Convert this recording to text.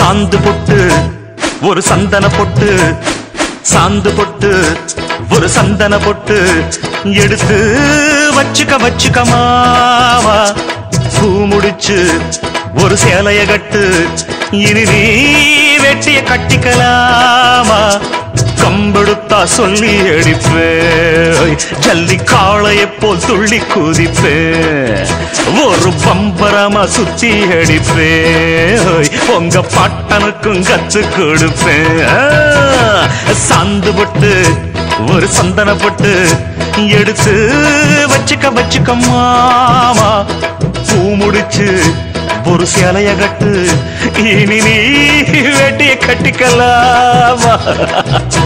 சாந்து பொட்டு ஒரு சந்தன பொட்டு சாந்து பொட்டு ஒரு சந்தன பொட்டு எடுத்து வச்சுக்க வச்சுக்க மாவா பூ முடிச்சு ஒரு சேலைய கட்டு இனி நீ வெட்டிய கட்டிக்கலாமா கம்பெடுத்தா சொல்லி அடிப்பேன் ஜல்லி காளையை போல் துள்ளி குதிப்பேன் ஒரு பம்பரமா சுத்தி அடிப்பேன் உங்க பட்டனுக்கும் கத்து கொடுப்பேன் ஆ, சாந்து போட்டு ஒரு சந்தன போட்டு எடுத்து வச்சுக்க வச்சுக்க மாமா பூ முடிச்சு ஒரு சேலைய கட்டு இனி நீ வெட்டிய கட்டிக்கலாமா